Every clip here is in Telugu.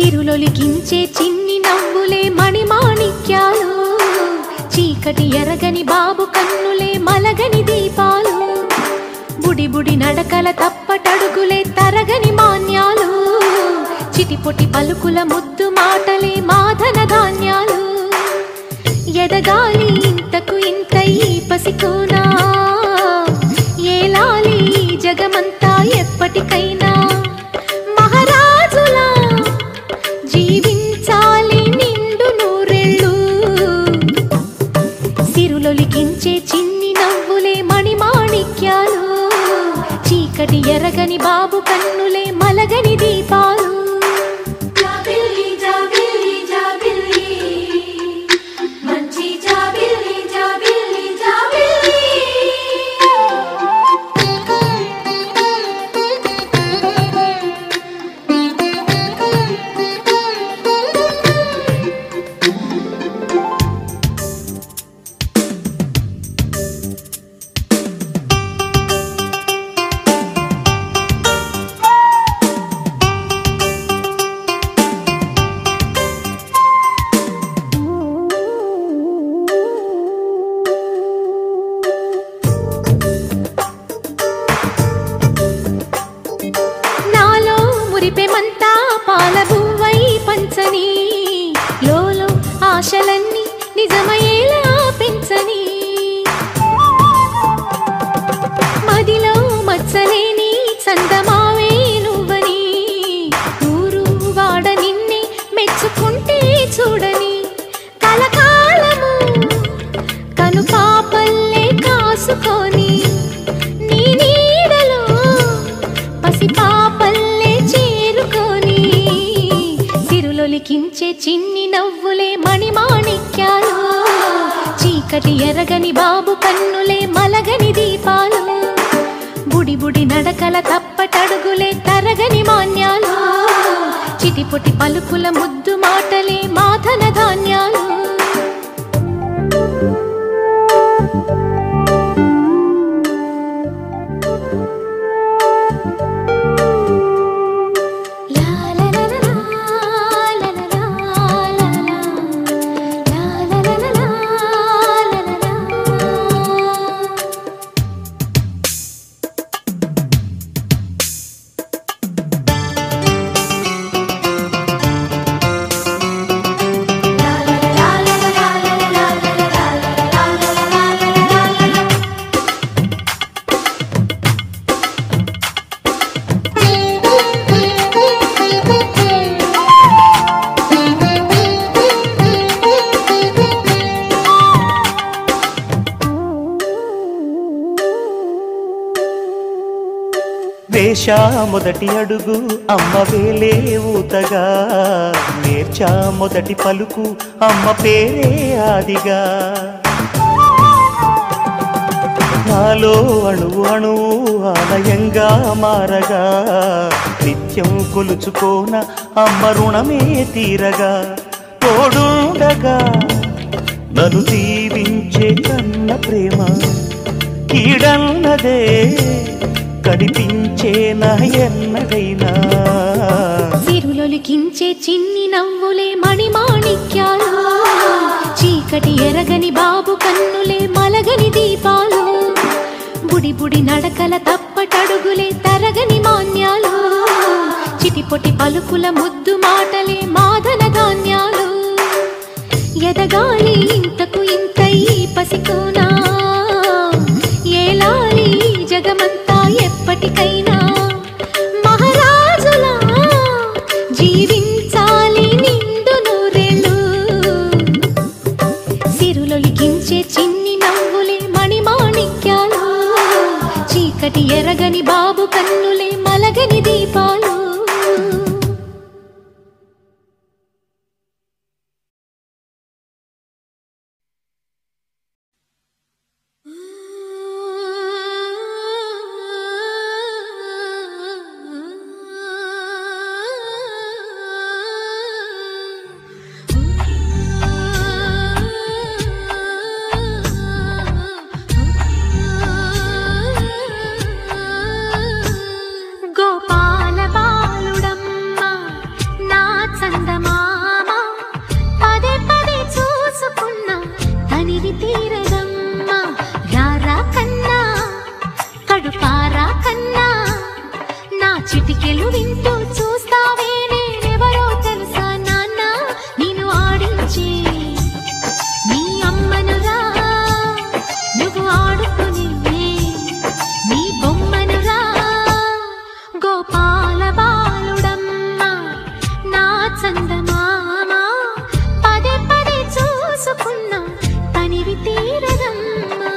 సిరులొలికించే చిన్ని నవ్వులే మణిమాణిక్యాలు చీకటి ఎరగని బాబు కన్నులే మలగని దీపాలు బుడి బుడి నడకల తప్పటడుగులే తరగని మాన్యాలు చిటిపొటి పలుకుల ముద్దు మాటలే మాధన ధాన్యాలు ఎదగాలి ఇంతకు ఇంత ఈ పసికోనా ఏలాలి ఈ జగమంతా ఎప్పటికైనా మహారాజులా జీవించాలి నిండు నూరెళ్ళు సిరులొలికించే చిన్ని నవ్వులే మణిమాణిక్యాలు చీకటి ఎరగని బాబు కన్నులే మలగని దీపాలు జాబిల్లి జాబిల్లి జాబిల్లి మంచి జాబిల్లి జాబిల్లి జాబిల్లి నాలో మురిపెమంతా పాల బువ్వై పంచని లోలో ఆశలన్నీ నిజమయ్యేలా పెంచని మదిలో మచ్చలేని చందమావే నువ్వని ఊరు వాడ నిన్నే మెచ్చుకుంటే చూడని కలకాలము కను పాపల్లే కాసుకొని నీ నీడలో పసి పాపల్లే చేరుకొని సిరులొలికించే చిన్ని నవ్వులే మణిమాణిక్యాలు చీకటి ఎరగని బాబు కన్నులే మలగని దీపాలు బుడి బుడి నడకల తప్పటడుగులే తరగని మాన్యాలు చిటిపొటి పలుకుల ముద్దు మాటలే మాధన ధాన్యాలు లా లా లా లా లా లా లా లా లా. లా లా లా లా లా లా లా లా. వేషా మొదటి అడుగు అమ్మ వేలే ఊతగా నేర్చా మొదటి పలుకు అమ్మ పేరే ఆదిగా నాలో అణువు అణువు ఆలయంగా మారగా నిత్యం కొలుచుకోన అమ్మ రుణమే తీరగా తోడుండగా నన్ను దీవించే కన్న ప్రేమ కీడన్నదే కనిపించే నా ఎన్నడైనా సిరులొలికించే చిన్ని నవ్వులే మణిమాణిక్యాలు చీకటి ఎరగని బాబు కన్నులే మలగని దీపాలు బుడి బుడి నడకల తప్పటడుగులే తరగని మాన్యాలు చిటిపొటి పలుకుల ముద్దు మాటలే మాదన ధాన్యాలు ఎదగాలి ఇంతకు ఇంత ఈ పసికోనా ఏలాలి ఈ జగమంతా ఎప్పటికైనా మహారాజులా జీవించాలి నిండు నూరేళ్ళు సిరులొలికించే చిన్ని నవ్వులే మణిమాణిక్యాలు చీకటి ఎరగని బాబు కన్నులే మలగని దీపాలు చందమామ పదే పదే చూసుకున్న తనివి తీరదమ్మా రారా కన్నా కడుపారా కన్నా నా చిటికెలు వింటూ చూస్తావే నేనెవరో తెలుసా నాన్న నేను ఆడించే నీ అమ్మనురా నువ్వు ఆడుకునే నీ బొమ్మనురా గోపాల బాలుడమ్మ నా చందమామ పదే పదే చూసుకున్న తనివి తీరదమ్మా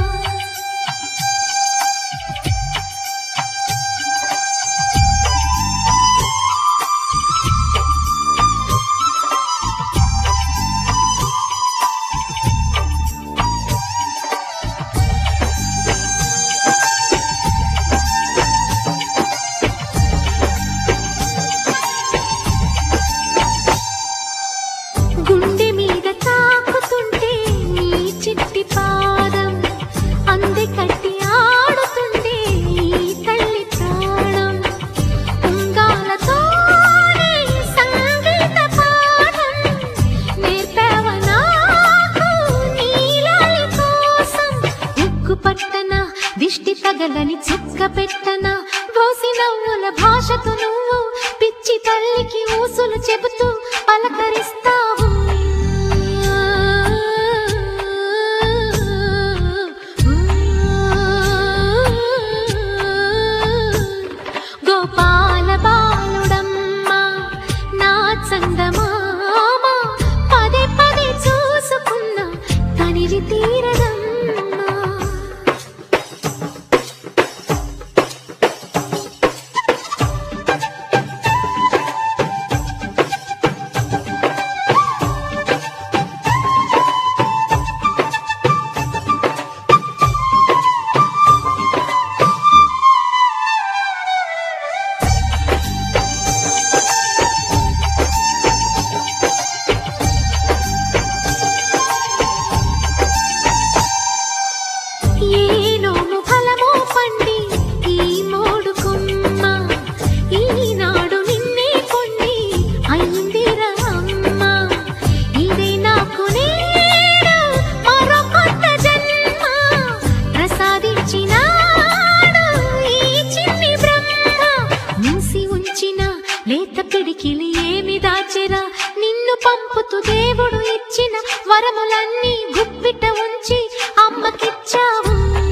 గుండె మీద తాకుతుంటే నీ చిట్టి పాదం అంది కట్టి ఆడుతుంటే ఈ తల్లి ప్రాణం ఉంగాలతోనే సంగీత పాఠం నేర్పావ నాకు నీలాలి కోసం ఉక్కు పట్టన దిష్టి తగలని చుక్క పెట్టన బోసి నవ్వుల భాషతో నువ్వు పిచ్చి తల్లికి ఊసులు చెబుతూ పలకరిస్తావు గోపాల బాలుడమ్మ నా చందమామ పదే పదే చూసుకున్న తనివి తీరదమ్మా ఏ నోము ఫలమో పండి ఈ మోడు కొమ్మ ఈనాడు నిన్నే కొండి అయిందిరా అమ్మ ఇదే నాకు నేడు మరో కొత్త జన్మ ప్రసాదించినాడు ఈ చిన్ని బ్రహ్మ మూసి ఉంచిన లేత పిడికిలి ఏమి దాచెరా నిన్ను పంపుతూ దేవుడు ఇచ్చిన వరములన్నీ గుప్పిట ఉంచి అమ్మకిచ్చావు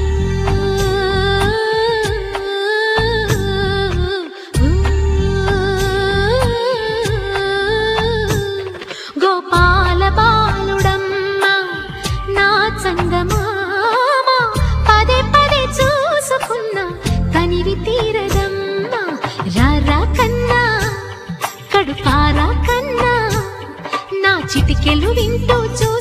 గోపాల బాలుడమ్మ నా చందమామ పదే పదే చూసుకున్న తనివి తీరదమ్మా రారా కన్నా కడుపారా కన్నా నా చిటికెలు వింటూ చూ